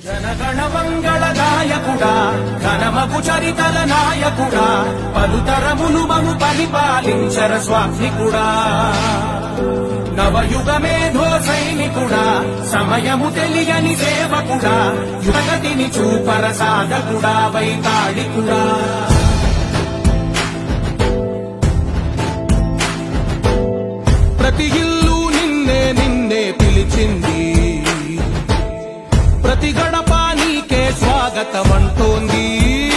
జనగణ మంగళ నాయకుడా ఘనమగు చరితల నాయకుడా పలుతరములు మము పరిపాలించర స్వామికుడా నవయుగ మేధో సైనికుడా సమయము తెలియని సేవకుడా యుగతిని చూపర సాధకుడా వైతాళికుడా ప్రతి ఇల్లు నిన్నే నిన్నే పిలిచింది ప్రతి గడప నీకే స్వాగతమంటోంది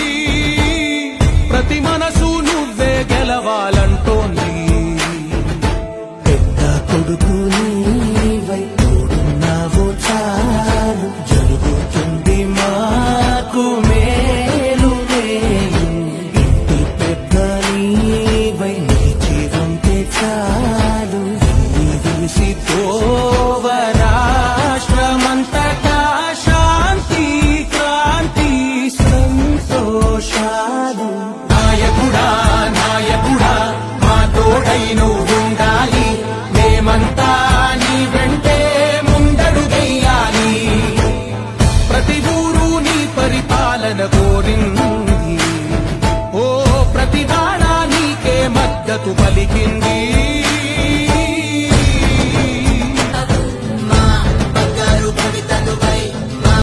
ప్రతి మనసు నువ్వే గెలవాలంటోంది పెద్ద కొడుకు నీవై తోడున్నావు చాలు జరుగుతుంది మాకు మేలు మేలు ఇంటి పెద్ద నీవై నిలిచి ఉంటే చాలు తెలిసి తోవ రాష్ట్రమంతటా శాంతి క్రాంతి సంతోషాలు నాయకుడా నాయకుడా మా తోడై నువ్వుండాలి మేమంతా నీ వెంటే ముందడుగెయ్యాలి ప్రతి ఊరు నీ పరిపాలన కోరింది ఓ ప్రతి వాడా నీకే మద్దతు పలికింది